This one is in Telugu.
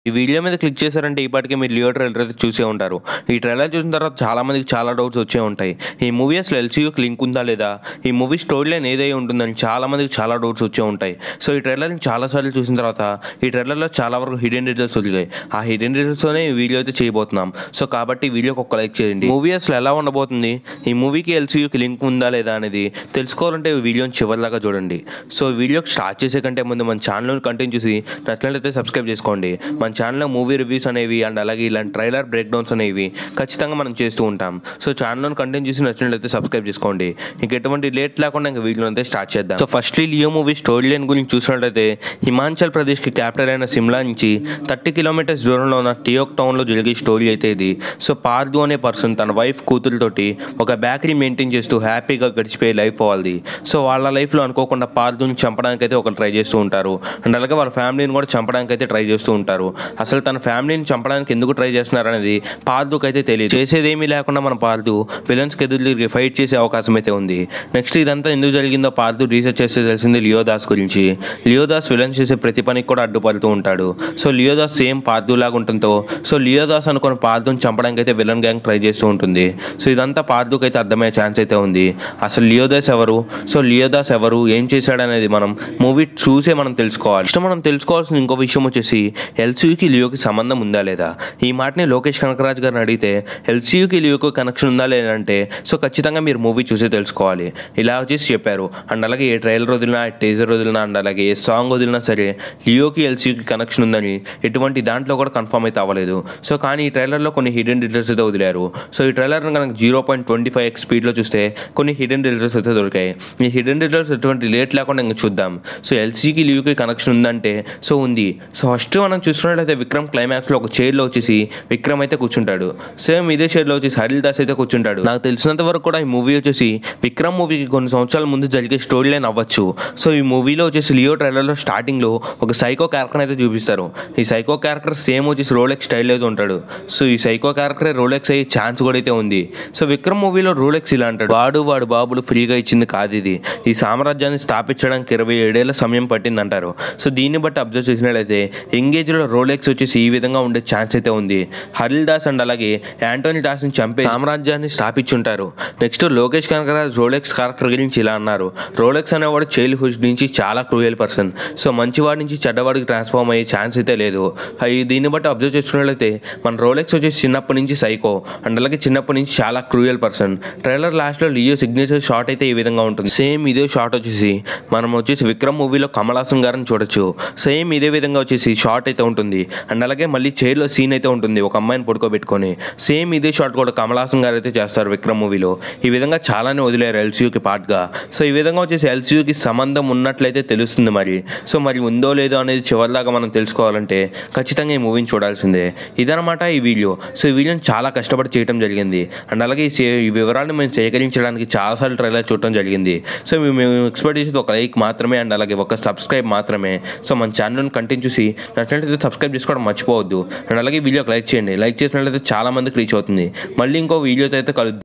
ఈ వీడియో మీద క్లిక్ చేశారంటే ఈ పాటికే మీరు లియో ట్రైలర్ అయితే చూసే ఉంటారు ఈ ట్రైలర్ చూసిన తర్వాత చాలా మందికి చాలా డౌట్స్ వచ్చే ఉంటాయి ఈ మూవీ అసలు ఎల్సీయూకి లింక్ ఉందా లేదా ఈ మూవీ స్టోరీ లైన్ ఏదై ఉంటుందని చాలా మందికి చాలా డౌట్స్ వచ్చే ఉంటాయి సో ఈ ట్రైలర్ని చాలాసార్లు చూసిన తర్వాత ఈ ట్రైలర్లో చాలా వరకు హిడెన్ డీటెయిల్స్ వదిలాయి ఆ హిడెన్ డీటెయిల్స్తోనే ఈ వీడియో అయితే చేయబోతున్నాం సో కాబట్టి ఈ వీడియోకి ఒక లైక్ చేయండి మూవీ అసలు ఎలా ఉండబోతుంది ఈ మూవీకి ఎల్సీయూకి లింక్ ఉందా లేదా అనేది తెలుసుకోవాలంటే ఈ వీడియోని చివరిదాకా చూడండి సో ఈ వీడియోకి స్టార్ట్ చేసే కంటే ముందు మన ఛానల్ని కంటిన్యూ చేసి నచ్చినట్లయితే సబ్స్క్రైబ్ చేసుకోండి మన ఛానల్లో మూవీ రివ్యూస్ అనేవి అండ్ అలాగే ఇలాంటి ట్రైలర్ బ్రేక్ డౌన్స్ అనేవి ఖచ్చితంగా మనం చేస్తూ ఉంటాం సో ఛానల్ని కంటిన్యూ చేసి నచ్చినట్లయితే సబ్స్క్రైబ్ చేసుకోండి ఇంక ఎటువంటి లేట్ లేకుండా ఇంకా వీడియో అయితే స్టార్ట్ చేద్దాం so firstly Leo movie story line గురించి చూసినట్లయితే హిమాచల్ ప్రదేశ్కి క్యాపిటల్ అయిన సిమ్లా నుంచి థర్టీ కిలోమీటర్స్ దూరంలో ఉన్న టియోక్ టౌన్లో జరిగే స్టోరీ అయితే ఇది సో పార్దు అనే పర్సన్ తన వైఫ్ కూతురుతోటి ఒక బేకరీ మెయింటైన్ చేస్తూ హ్యాపీగా గడిచిపోయే లైఫ్ వాళ్ళది సో వాళ్ళ లైఫ్లో అనుకోకుండా పార్దుని చంపడానికి అయితే ఒకరు ట్రై చేస్తూ ఉంటారు అండ్ అలాగే వాళ్ళ ఫ్యామిలీని కూడా చంపడానికి అయితే ట్రై చేస్తూ ఉంటారు అసలు తన ఫ్యామిలీని చంపడానికి ఎందుకు ట్రై చేస్తున్నారు అనేది పార్దుకి అయితే తెలియదు చేసేదేమీ లేకుండా మన పార్దు విలన్స్కి ఎదురు తిరిగి ఫైట్ చేసే అవకాశం అయితే ఉంది నెక్స్ట్ ఇదంతా ఎందుకు జరిగిందో పార్దు రీసెర్చ్ చేస్తే తెలిసింది లియో దాస్ గురించి లియో దాస్ విలన్స్ చేసే ప్రతి పనికి కూడా అడ్డుపడుతూ ఉంటాడు సో లియో దాస్ సేమ్ పార్దు లాగా ఉంటుందో సో లియో దాస్ అనుకున్న పార్దుని చంపడానికి అయితే విలన్ గ్యాంగ్ ట్రై చేస్తూ ఉంటుంది సో ఇదంతా పార్దుకి అయితే అర్థమయ్యే ఛాన్స్ అయితే ఉంది అసలు లియో దాస్ ఎవరు సో లియో దాస్ ఎవరు ఏం చేశాడు అనేది మనం మూవీ చూసే మనం తెలుసుకోవాలి ఇష్టం మనం తెలుసుకోవాల్సిన ఇంకో విషయం వచ్చేసి ఎల్సీయూకి లియోకి సంబంధం ఉందా లేదా ఈ మాటని లోకేష్ కనకరాజ్ గారిని అడిగితే ఎల్సీయూకి లియోకి కనెక్షన్ ఉందా లేదా అంటే సో ఖచ్చితంగా మీరు మూవీ చూసే తెలుసుకోవాలి ఇలా వచ్చేసి చెప్పారు అండ్ అలాగే ఏ ట్రైలర్ వదిలినా టేజర్ వదిలినా అండ్ అలాగే ఏ సాంగ్ వదిలినా సరే లియోకి ఎల్సీయూకి కనెక్షన్ ఉందని ఎటువంటి దాంట్లో కూడా కన్ఫర్మ్ అయితే అవ్వలేదు సో కానీ ఈ ట్రైలర్లో కొన్ని హిడెన్ డీటెయిల్స్ అయితే వదిలారు సో ఈ ట్రైలర్ని కనుక zero point twenty five x స్పీడ్లో చూస్తే కొన్ని హిడెన్ డీటెయిల్స్ అయితే దొరికాయి ఈ హిడెన్ డీటెయిల్స్ ఎటువంటి లేట్ లేకుండా ఇంకా చూద్దాం సో ఎల్సీకి లియోకి కనెక్షన్ ఉందంటే సో ఉంది సో ఫస్ట్ మనం చూసుకున్నట్లయితే విక్రమ్ క్లైమాక్స్లో ఒక చైర్లో వచ్చేసి విక్రమ్ అయితే కూర్చుంటాడు సేమ్ ఇదే చైర్లో వచ్చేసి హరిల్ దాస్ అయితే కూర్చుంటాడు నాకు తెలిసినంత వరకు కూడా ఈ మూవీ వచ్చేసి విక్రమ్ మూవీకి కొన్ని సంవత్సరాల ముందు జరిగే స్టోరీ లైన్ అవ్వచ్చు సో ఈ మూవీలో వచ్చేసి లియో ట్రైలర్లో స్టార్టింగ్లో ఒక సైకో క్యారెక్టర్ అయితే చూపిస్తారు ఈ సైకో క్యారెక్టర్ సేమ్ వచ్చేసి రోలెక్స్ స్టైల్ అయితే ఉంటాడు సో ఈ సైకో క్యారెక్టర్ రోలెక్స్ అయ్యే ఛాన్స్ కూడా అయితే ఉంది సో విక్రమ్ మూవీలో రోలెక్స్ ఇలా అంటాడు వాడు వాడు బాబులు ఫ్రీగా ఇచ్చింది కాదు ఇది ఈ సామ్రాజ్యాన్ని స్థాపించడానికి ఇరవై ఏడేళ్ల సమయం పట్టింది అంటారు సో దీన్ని బట్టి అబ్జర్వ్ చేసినట్లయితే ఎంగేజ్లో రోలెక్స్ వచ్చేసి ఈ విధంగా ఉండే ఛాన్స్ అయితే ఉంది హరిల్ దాస్ అండ్ అలాగే యాంటోనీ దాస్ని చంపే సామ్రాజ్యాన్ని స్థాపించుంటారు next Lokesh Kanagaraj Rolex character గురించి ఇలా అన్నారు రోలెక్స్ అనేవాడు చైల్డ్హుడ్ నుంచి చాలా క్రూయల్ పర్సన్ సో మంచివాడి నుంచి చెడ్డవాడికి ట్రాన్స్ఫార్మ్ అయ్యే ఛాన్స్ అయితే లేదు అవి దీన్ని బట్టి అబ్జర్వ్ చేసుకున్నట్లయితే మన రోలెక్స్ వచ్చేసి చిన్నప్పటి నుంచి సైకో అండ్ అలాగే చిన్నప్పటి నుంచి చాలా క్రూయల్ పర్సన్ ట్రైలర్ లాస్ట్లో లియో సిగ్నేచర్ షాట్ అయితే ఈ విధంగా ఉంటుంది సేమ్ ఇదే షాట్ వచ్చేసి మనం వచ్చేసి విక్రమ్ మూవీలో కమల్ హాసన్ గారిని చూడొచ్చు సేమ్ ఇదే విధంగా వచ్చేసి షాట్ అయితే ఉంటుంది అండ్ అలాగే మళ్ళీ చైర్లో సీన్ అయితే ఉంటుంది ఒక అమ్మాయిని పడుకోబెట్టుకొని సేమ్ ఇదే షాట్ కూడా కమల్ హాసన్ గారు అయితే చేస్తారు విక్రమ్ మూవీలో ఈ విధంగా చాలానే వదిలేరు ఎల్సీయూకి పార్ట్గా సో ఈ విధంగా వచ్చేసి ఎల్సీయూకి సంబంధం ఉన్నట్లయితే తెలుస్తుంది మరి సో మరి ఉందో లేదో అనేది చివరిదాకా మనం తెలుసుకోవాలంటే ఖచ్చితంగా ఈ మూవీని చూడాల్సిందే ఇదనమాట ఈ వీడియో సో ఈ వీడియోని చాలా కష్టపడి చేయడం జరిగింది అండ్ అలాగే ఈ సే- ఈ వివరాలను మేము సేకరించడానికి చాలాసార్లు ట్రైలర్ చూడటం జరిగింది సో మేము- మేము ఎక్స్పెక్ట్ చేసేది ఒక లైక్ మాత్రమే అండ్ అలాగే ఒక సబ్స్క్రైబ్ మాత్రమే సో మన ఛానల్ని కంటిన్యూ చూసి నచ్చినట్లయితే సబ్స్క్రైబ్ చేసుకోవడం మర్చిపోవద్దు అండ్ అలాగే వీడియోకి లైక్ చేయండి లైక్ చేసినట్లయితే చాలా మందికి రీచ్ అవుతుంది మళ్ళీ ఇంకో వీడియోతో అయితే కలుద్దాం